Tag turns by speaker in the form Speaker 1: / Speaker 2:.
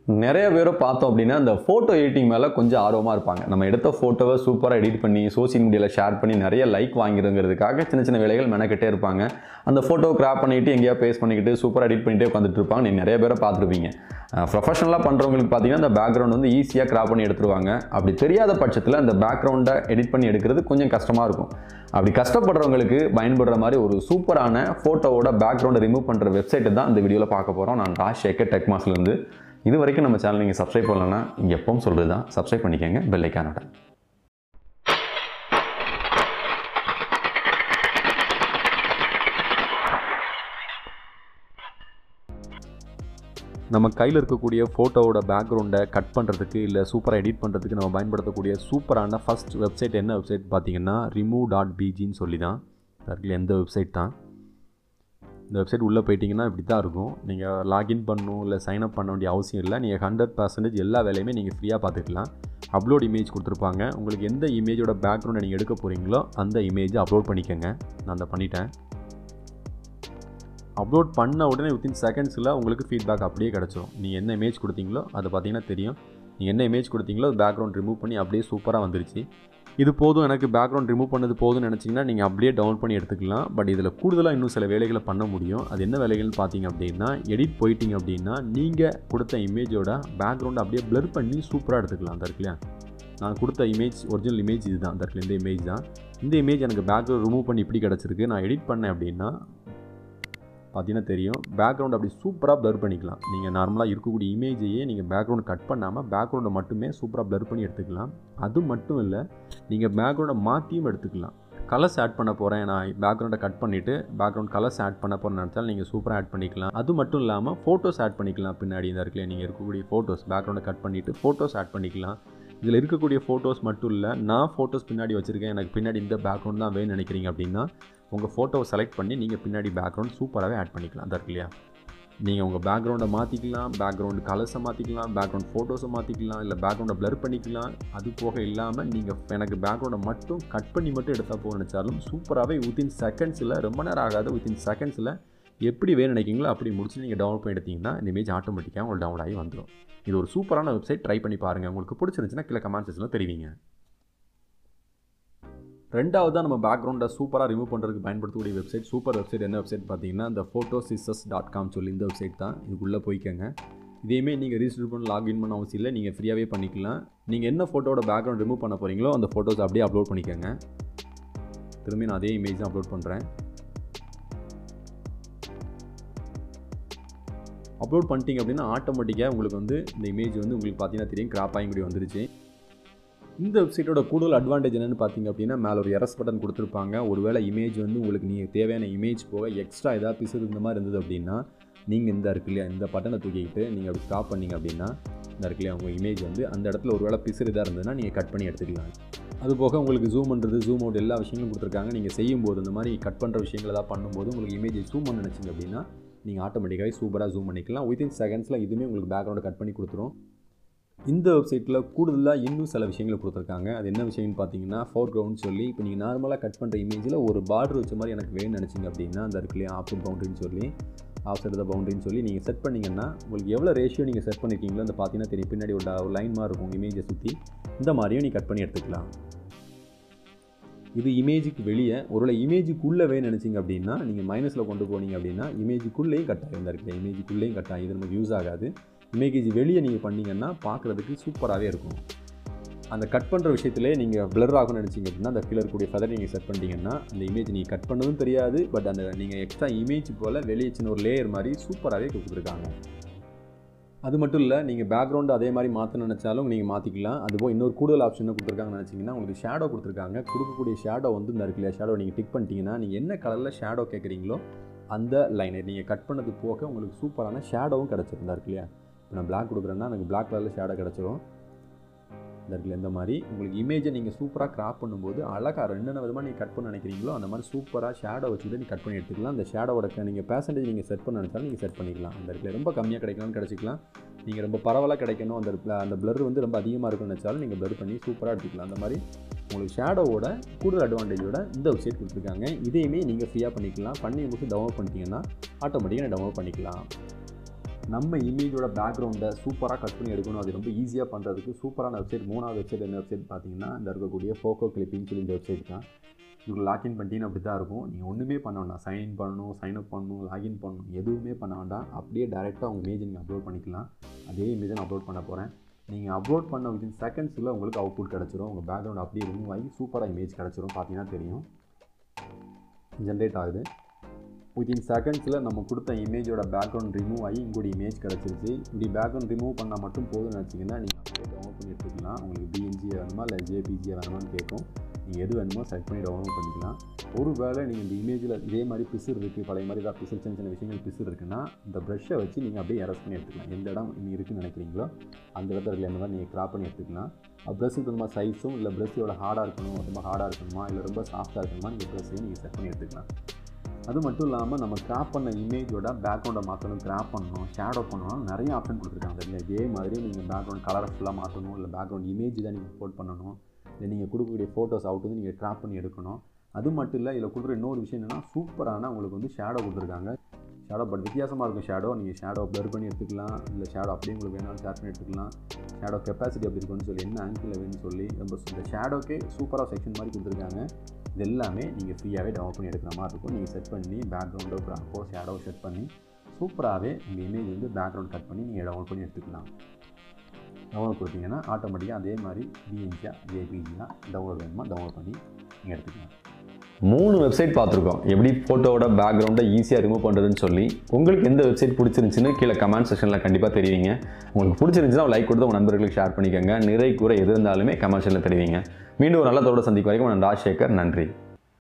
Speaker 1: நிறைய பேரை பார்த்தோம் அப்படின்னா இந்த ஃபோட்டோ எடிட்டிங் மேலே கொஞ்சம் ஆர்வமாக இருப்பாங்க நம்ம எடுத்த ஃபோட்டோவை சூப்பராக எடிட் பண்ணி சோஷியல் மீடியாவில் ஷேர் பண்ணி நிறைய லைக் வாங்கிருங்கிறதுக்காக சின்ன சின்ன வேலைகள் மெனக்கிட்டே இருப்பாங்க அந்த ஃபோட்டோ கிராப் பண்ணிட்டு எங்கேயா பேஸ்ட் பண்ணிக்கிட்டு சூப்பராக எடிட் பண்ணிட்டே உட்காந்துட்டு இருப்பாங்க நீங்கள் நிறைய பேரை பார்த்துருப்பீங்க ப்ரொஃபஷனலாக பண்ணுறவங்களுக்கு பார்த்தீங்கன்னா அந்த பேக்ரவுண்ட் வந்து ஈஸியாக கிராப் பண்ணி எடுத்துருவாங்க அப்படி தெரியாத பட்சத்தில் அந்த பேக்ரவுண்டை எடிட் பண்ணி எடுக்கிறது கொஞ்சம் கஷ்டமாக இருக்கும் அப்படி கஷ்டப்படுறவங்களுக்கு பயன்படுற மாதிரி ஒரு சூப்பரான ஃபோட்டோவோட பேக்ரவுண்டை ரிமூவ் பண்ணுற வெப்சைட்டை தான் இந்த வீடியோவில் பார்க்க போகிறோம் நான் ராஜ்சேகர் டெக்மாஸ்லேருந்து இது வரைக்கும் நம்ம சேனல் நீங்கள் சப்ஸ்கிரைப் பண்ணலன்னா இங்கே எப்பவும் சொல்கிறது தான் சப்ஸ்கிரைப் பண்ணிக்கோங்க பெல் ஐக்கானோட நம்ம கையில் இருக்கக்கூடிய ஃபோட்டோவோட பேக்ரவுண்டை கட் பண்ணுறதுக்கு இல்லை சூப்பராக எடிட் பண்ணுறதுக்கு நம்ம பயன்படுத்தக்கூடிய சூப்பரான ஃபஸ்ட் வெப்சைட் என்ன வெப்சைட் பார்த்தீங்கன்னா ரிமூவ் டாட் பிஜின்னு சொல்லி தான் அதில் எந்த வெப்சைட் தான் இந்த வெப்சைட் உள்ளே போயிட்டீங்கன்னா இப்படி தான் இருக்கும் நீங்கள் லாகின் பண்ணணும் இல்லை சைன் அப் பண்ண வேண்டிய அவசியம் இல்லை நீங்கள் ஹண்ட்ரட் பர்சன்டேஜ் எல்லா வேலையுமே நீங்கள் ஃப்ரீயாக பார்த்துக்கலாம் அப்லோட் இமேஜ் கொடுத்துருப்பாங்க உங்களுக்கு எந்த இமேஜோட பேக்ரவுண்டை நீங்கள் எடுக்க போகிறீங்களோ அந்த இமேஜை அப்லோட் பண்ணிக்கோங்க நான் அதை பண்ணிட்டேன் அப்லோட் பண்ண உடனே வித்தின் செகண்ட்ஸில் உங்களுக்கு ஃபீட்பேக் அப்படியே கிடச்சிரும் நீங்கள் என்ன இமேஜ் கொடுத்தீங்களோ அதை பார்த்தீங்கன்னா தெரியும் நீங்கள் என்ன இமேஜ் கொடுத்தீங்களோ பேக்ரவுண்ட் ரிமூவ் பண்ணி அப்படியே சூப்பராக வந்துருச்சு இது போதும் எனக்கு பேக்ரவுண்ட் ரிமூவ் பண்ணது போதும்னு நினச்சிங்கன்னா நீங்கள் அப்படியே டவுன் பண்ணி எடுத்துக்கலாம் பட் இதில் கூடுதலாக இன்னும் சில வேலைகளை பண்ண முடியும் அது என்ன வேலைகள்னு பார்த்தீங்க அப்படின்னா எடிட் போயிட்டீங்க அப்படின்னா நீங்கள் கொடுத்த இமேஜோட பேக்ரவுண்டை அப்படியே ப்ளர் பண்ணி சூப்பராக எடுத்துக்கலாம் அந்த இருக்குல்லையா நான் கொடுத்த இமேஜ் ஒரிஜினல் இமேஜ் இதுதான் அந்த இடத்துல இந்த இமேஜ் தான் இந்த இமேஜ் எனக்கு பேக்ரவுண்ட் ரிமூவ் பண்ணி இப்படி கிடச்சிருக்கு நான் எடிட் பண்ணேன் அப்படின்னா பார்த்தீங்கன்னா தெரியும் பேக்ரவுண்ட் அப்படி சூப்பராக ப்ளர் பண்ணிக்கலாம் நீங்கள் நார்மலாக இருக்கக்கூடிய இமேஜையே நீங்கள் பேக்ரவுண்ட் கட் பண்ணாமல் பேக்ரவுண்டை மட்டுமே சூப்பராக ப்ளர் பண்ணி எடுத்துக்கலாம் அது மட்டும் இல்லை நீங்கள் பேக்ரவுண்டை மாற்றியும் எடுத்துக்கலாம் கலர்ஸ் ஆட் பண்ண போகிறேன் நான் பேக்ரவுண்டை கட் பண்ணிவிட்டு பேக்ரவுண்ட் கலர்ஸ் ஆட் பண்ண போகிறேன்னு நினச்சாலும் நீங்கள் சூப்பராக ஆட் பண்ணிக்கலாம் அது மட்டும் இல்லாமல் ஃபோட்டோஸ் ஆட் பண்ணிக்கலாம் பின்னாடி இந்த இடத்துல நீங்கள் இருக்கக்கூடிய ஃபோட்டோஸ் பேக்ரவுண்டை கட் பண்ணிவிட்டு ஃபோட்டோஸ் ஆட் பண்ணிக்கலாம் இதில் இருக்கக்கூடிய ஃபோட்டோஸ் மட்டும் இல்லை நான் ஃபோட்டோஸ் பின்னாடி வச்சுருக்கேன் எனக்கு பின்னாடி இந்த பேக்ரவுண்ட் தான் வேணும்னு நினைக்கிறீங்க அப்படின்னா உங்கள் ஃபோட்டோவை செலக்ட் பண்ணி நீங்கள் பின்னாடி பேக்ரவுண்ட் சூப்பராகவே ஆட் பண்ணிக்கலாம் அது இருக்கு இல்லையா நீங்கள் உங்கள் பேக்ரவுண்டை மாற்றிக்கலாம் பேக்ரவுண்ட் கலர்ஸை மாற்றிக்கலாம் பேக்ரவுண்ட் ஃபோட்டோஸை மாற்றிக்கலாம் இல்லை பேக்ரவுண்டை ப்ளர் பண்ணிக்கலாம் அது போக இல்லாமல் நீங்கள் எனக்கு பேக்ரவுண்டை மட்டும் கட் பண்ணி மட்டும் எடுத்தால் போக நினச்சாலும் சூப்பராகவே வித்தின் செகண்ட்ஸில் ரொம்ப நேரம் ஆகாது வித்தின் செகண்ட்ஸில் எப்படி வேணும் நினைக்கிங்களோ அப்படி முடிச்சு நீங்கள் டவுன்லோட் பண்ணி எடுத்தீங்கன்னா இந்த இமேஜ் ஆட்டோமேட்டிக்காக உங்களுக்கு டவுன்லோட் ஆகி வந்துடும் இது ஒரு சூப்பரான வெப்சைட் ட்ரை பண்ணி பாருங்கள் உங்களுக்கு பிடிச்சிருந்துச்சுன்னா கீழே கமெண்ட் செக்ஷனில் தெரிவிங்க ரெண்டாவது நம்ம பேக்ரவுண்டை சூப்பராக ரிமூவ் பண்ணுறதுக்கு பயன்படுத்தக்கூடிய வெப்சைட் சூப்பர் வெப்சைட் என்ன வெப்சைட் பார்த்தீங்கன்னா இந்த ஃபோட்டோ சிசஸ் டாட் காம் சொல்லி இந்த வெப்சைட் தான் இதுக்குள்ளே போய்க்கங்க இதேமே நீங்கள் ரிஜிஸ்டர் பண்ண லாகின் பண்ண அவசியம் இல்லை நீங்கள் ஃப்ரீயாகவே பண்ணிக்கலாம் நீங்கள் என்ன ஃபோட்டோட பேக்ரவுண்ட் ரிமூவ் பண்ண போகிறீங்களோ அந்த ஃபோட்டோஸ் அப்படியே அப்லோட் பண்ணிக்கோங்க திரும்பி நான் அதே இமேஜ் தான் அப்லோட் பண்ணுறேன் அப்லோட் பண்ணிட்டீங்க அப்படின்னா ஆட்டோமேட்டிக்காக உங்களுக்கு வந்து இந்த இமேஜ் வந்து உங்களுக்கு பார்த்தீங்கன்னா தெரியும் கிராப் ஆகி இப்படி வந்துருச்சு இந்த வெப்சைட்டோட கூடுதல் அட்வான்டேஜ் என்னென்னு பார்த்தீங்க அப்படின்னா மேலே ஒரு எரஸ் பட்டன் கொடுத்துருப்பாங்க ஒருவேளை இமேஜ் வந்து உங்களுக்கு நீங்கள் தேவையான இமேஜ் போக எக்ஸ்ட்ரா ஏதாவது பிசு இந்த மாதிரி இருந்தது அப்படின்னா நீங்கள் இந்த இருக்கு இல்லையா இந்த பட்டனை தூக்கிக்கிட்டு நீங்கள் அப்படி ஸ்டாப் பண்ணீங்க அப்படின்னா இந்த இருக்கு இல்லையா உங்கள் இமேஜ் வந்து அந்த இடத்துல ஒரு வேளை பிசுறு இதாக இருந்ததுன்னா நீங்கள் கட் பண்ணி எடுத்துக்கலாம் அது போக உங்களுக்கு ஜூம் பண்ணுறது ஜூம் அவுட் எல்லா விஷயங்களும் கொடுத்துருக்காங்க நீங்கள் செய்யும்போது இந்த மாதிரி கட் பண்ணுற விஷயங்கள் ஏதாவது பண்ணும்போது உங்களுக்கு இமேஜை ஜூம் பண்ண நினச்சிங்க அப்படின்னா நீங்கள் ஆட்டோமேட்டிக்காகவே சூப்பராக ஜூம் பண்ணிக்கலாம் வித்தின் செகண்ட்ஸில் இதுவுமே உங்களுக்கு பேக்ரவுண்டை கட் பண்ணி கொடுத்துரும் இந்த வெப்சைட்டில் கூடுதலாக இன்னும் சில விஷயங்களை கொடுத்துருக்காங்க அது என்ன விஷயம்னு பார்த்தீங்கன்னா ஃபோர் கிரவுண்ட் சொல்லி இப்போ நீங்கள் நார்மலாக கட் பண்ணுற இமேஜில் ஒரு பார்டர் வச்ச மாதிரி எனக்கு வேணும்னு நினச்சிங்க அப்படின்னா அந்த இருக்குல்லையே ஆப்ஷன் பவுண்டரின்னு சொல்லி ஆஃப் சைடு த பவுண்டரின்னு சொல்லி நீங்கள் செட் பண்ணிங்கன்னா உங்களுக்கு எவ்வளோ ரேஷியோ நீங்கள் செட் பண்ணியிருக்கீங்களோ அந்த பார்த்தீங்கன்னா தெரியும் பின்னாடி ஒரு லைன் மாதிரி இருக்கும் இமேஜை சுற்றி இந்த மாதிரியும் நீ கட் பண்ணி எடுத்துக்கலாம் இது இமேஜுக்கு வெளியே ஒருவேளை இமேஜுக்குள்ளே வேணும் நினச்சிங்க அப்படின்னா நீங்கள் மைனஸில் கொண்டு போனீங்க அப்படின்னா இமேஜுக்குள்ளேயும் கட் ஆகி இருக்குது இமேஜுக்குள்ளேயும் கட் ஆகி இது நமக்கு யூஸ் ஆகாது இமேஜ் வெளியே நீங்கள் பண்ணிங்கன்னா பார்க்குறதுக்கு சூப்பராகவே இருக்கும் அந்த கட் பண்ணுற விஷயத்திலே நீங்கள் பிளர் ஆகும்னு நினச்சிங்க அப்படின்னா அந்த கீழே இருக்கக்கூடிய ஃபெதர் நீங்கள் செட் பண்ணிட்டீங்கன்னா அந்த இமேஜ் நீங்கள் கட் பண்ணதும் தெரியாது பட் அந்த நீங்கள் எக்ஸ்ட்ரா இமேஜ் போல் வெளியே சின்ன ஒரு லேயர் மாதிரி சூப்பராகவே கொடுத்துருக்காங்க அது மட்டும் இல்லை நீங்கள் பேக்ரவுண்டு அதே மாதிரி மாற்ற நினச்சாலும் நீங்கள் மாற்றிக்கலாம் அதுபோல் இன்னொரு கூடுதல் ஆப்ஷன் கொடுத்துருக்காங்கன்னு நினச்சிங்கன்னா உங்களுக்கு ஷேடோ கொடுத்துருக்காங்க கொடுக்கக்கூடிய ஷேடோ வந்து இந்த இருக்கு இல்லையா ஷேடோ நீங்கள் டிக் பண்ணிட்டீங்கன்னா நீங்கள் என்ன கலரில் ஷேடோ கேட்குறீங்களோ அந்த லைனை நீங்கள் கட் பண்ணது போக உங்களுக்கு சூப்பரான ஷேடோவும் கிடச்சிருந்தா இருக்கு இல்லையா இப்போ நான் பிளாக் கொடுக்குறேன்னா எனக்கு பிளாக் கலரில் ஷேடோ கிடச்சிரும் இந்த இடத்துல இந்த மாதிரி உங்களுக்கு இமேஜை நீங்கள் சூப்பராக கிராப் பண்ணும்போது அழகாக என்னென்ன விதமாக நீங்கள் கட் பண்ண நினைக்கிறீங்களோ அந்த மாதிரி சூப்பராக ஷேடோ வச்சுட்டு நீங்கள் கட் பண்ணி எடுத்துக்கலாம் அந்த ஷேடோட நீங்கள் பேசன்டேஜ் நீங்கள் செட் பண்ண நினச்சாலும் நீங்கள் செட் பண்ணிக்கலாம் அந்த இடத்துல ரொம்ப கம்மியாக கிடைக்கலாம்னு கிடச்சிக்கலாம் நீங்கள் ரொம்ப பரவலாக கிடைக்கணும் அந்த இடத்துல அந்த பிளர் வந்து ரொம்ப அதிகமாக இருக்குன்னு நினச்சாலும் நீங்கள் பிளர் பண்ணி சூப்பராக எடுத்துக்கலாம் அந்த மாதிரி உங்களுக்கு ஷேடோவோட கூடுதல் அட்வான்டேஜோட இந்த வெப்சைட் கொடுத்துருக்காங்க இதையுமே நீங்கள் ஃப்ரீயாக பண்ணிக்கலாம் பண்ணி முடிச்சு டவுன்லோட் பண்ணிட்டீங்கன்னா ஆட்டோமேட்டிக்காக டவுன்லோட் பண்ணிக்கலாம் நம்ம இமேஜோட பேக்ரவுண்டை சூப்பராக கட் பண்ணி எடுக்கணும் அது ரொம்ப ஈஸியாக பண்ணுறதுக்கு சூப்பரான வெப்சைட் மூணாவது வெப்சைட் என்ன வெப்சைட் பார்த்தீங்கன்னா இந்த இருக்கக்கூடிய ஃபோக்கோ கிளிப்பிங் சொல்லி இந்த வெப்சைட் தான் உங்களுக்கு லாக்இன் பண்ணிட்டீங்கன்னா அப்படி தான் இருக்கும் நீங்கள் ஒன்றுமே பண்ண வேண்டாம் சைன்இன் பண்ணணும் சைன் அப் பண்ணணும் லாகின் பண்ணணும் எதுவுமே பண்ண வேண்டாம் அப்படியே டேரெக்டாக உங்கள் இமேஜ் நீங்கள் அப்லோட் பண்ணிக்கலாம் அதே இமேஜை நான் அப்லோட் பண்ண போகிறேன் நீங்கள் அப்லோட் பண்ண வித்தின் செகண்ட்ஸில் உங்களுக்கு அவுட்புட் கிடச்சிரும் உங்கள் பேக்ரவுண்ட் அப்படியே ரிமூவ் ஆகி சூப்பராக இமேஜ் கிடச்சிரும் பார்த்தீங்கன்னா தெரியும் ஜென்ரேட் ஆகுது வித்தின் செகண்ட்ஸில் நம்ம கொடுத்த இமேஜோட பேக்ரவுண்ட் ரிமூவ் ஆகி இங்கோட இமேஜ் கிடச்சிருச்சு இப்படி பேக்ரவுண்ட் ரிமூவ் பண்ணால் மட்டும் போதும்னு நினச்சிங்கன்னா நீங்கள் அப்படியே டவுன்லோட் பண்ணி எடுத்துக்கலாம் உங்களுக்கு பிஎன்ஜி வேணுமா இல்லை ஜேபிஜி வேணுமான்னு கேட்கும் நீங்கள் எது வேணுமோ செலக்ட் பண்ணி டவுன்லோட் பண்ணிக்கலாம் ஒரு வேளை நீங்கள் இந்த இமேஜில் இதே மாதிரி பிசுறு இருக்குது பழைய மாதிரி ஏதாவது பிசுறு சின்ன சின்ன விஷயங்கள் பிசுறு இருக்குன்னா இந்த ப்ரஷ்ஷை வச்சு நீங்கள் அப்படியே எரஸ் பண்ணி எடுத்துக்கலாம் எந்த இடம் நீங்கள் இருக்குன்னு நினைக்கிறீங்களோ அந்த இடத்துல என்ன நீங்கள் கிராப் பண்ணி எடுத்துக்கலாம் ப்ரெஷ்ஷுக்கு ரொம்ப சைஸும் இல்லை ப்ரெஷ் எவ்வளோ ஹார்டாக இருக்கணும் ரொம்ப ஹார்டாக இருக்கணுமா இல்லை ரொம்ப சாஃப்ட்டாக இருக்கணுமா நீங்கள் ப்ரெஷ்ஷையும் நீங்கள் செட் பண்ணி எடுத்துக்கலாம் அது மட்டும் இல்லாமல் நம்ம கிராப் பண்ண இமேஜோட பேக்ரவுண்டை மாற்றணும் கிராப் பண்ணணும் ஷேடோ பண்ணணும் நிறைய ஆப்ஷன் கொடுத்துருக்காங்க இல்லை இதே மாதிரி நீங்கள் பேக்ரவுண்ட் கலரை ஃபுல்லாக மாற்றணும் இல்லை பேக்ரவுண்ட் இமேஜ் தான் நீங்கள் போட் பண்ணணும் இல்லை நீங்கள் கொடுக்கக்கூடிய ஃபோட்டோஸ் அவுட் வந்து நீங்கள் கிராப் பண்ணி எடுக்கணும் அது மட்டும் இல்லை இதில் கொடுக்குற இன்னொரு விஷயம் என்னென்னா சூப்பரான உங்களுக்கு வந்து ஷேடோ கொடுத்துருக்காங்க ஷேடோ பட் வித்தியாசமாக இருக்கும் ஷேடோ நீங்கள் ஷேடோ ப்ளர் பண்ணி எடுத்துக்கலாம் இல்லை ஷேடோ அப்படியே உங்களுக்கு வேணாலும் ஷேர் பண்ணி எடுத்துக்கலாம் ஷேடோ கெப்பாசிட்டி அப்படி இருக்குன்னு சொல்லி என்ன ஆங்கிளில் வேணும்னு சொல்லி ரொம்ப இந்த ஷேடோக்கே சூப்பராக செக்ஷன் மாதிரி கொடுத்துருக்காங்க இது எல்லாமே நீங்கள் ஃப்ரீயாகவே டவுன்லோட் பண்ணி எடுக்கிற மாதிரி இருக்கும் நீங்கள் செட் பண்ணி பேக்ரவுண்டோ கிராஃபோ ஷேடோ செட் பண்ணி சூப்பராகவே உங்கள் இமேஜ் வந்து பேக்ரவுண்ட் கட் பண்ணி நீங்கள் டவுன்லோட் பண்ணி எடுத்துக்கலாம் டவுன்லோட் கொடுத்தீங்கன்னா ஆட்டோமேட்டிக்காக அதே மாதிரி பிஎன்ஜியா ஜேபிஜியாக டவுன்லோட் வேணுமா டவுன்லோட் பண்ணி நீங்கள் எடுத்துக்கலாம்
Speaker 2: மூணு வெப்சைட் பார்த்துருக்கோம் எப்படி ஃபோட்டோவோட பேக்ரவுண்டை ஈஸியாக ரிமூவ் பண்ணுறதுன்னு சொல்லி உங்களுக்கு எந்த வெப்சைட் பிடிச்சிருந்துச்சுன்னு கீழே கமெண்ட் செக்ஷனில் கண்டிப்பாக தெரிவிங்க உங்களுக்கு பிடிச்சிருந்துச்சுன்னா லைக் கொடுத்து உங்கள் நண்பர்களுக்கு ஷேர் பண்ணிக்கோங்க நிறை கூற எது இருந்தாலுமே கமெண்ட் செக்ஷனில் தெரிவிங்க மீண்டும் ஒரு நல்ல தொடர்பு சந்திக்கும் வரைக்கும் நான் ராஜசேகர் நன்றி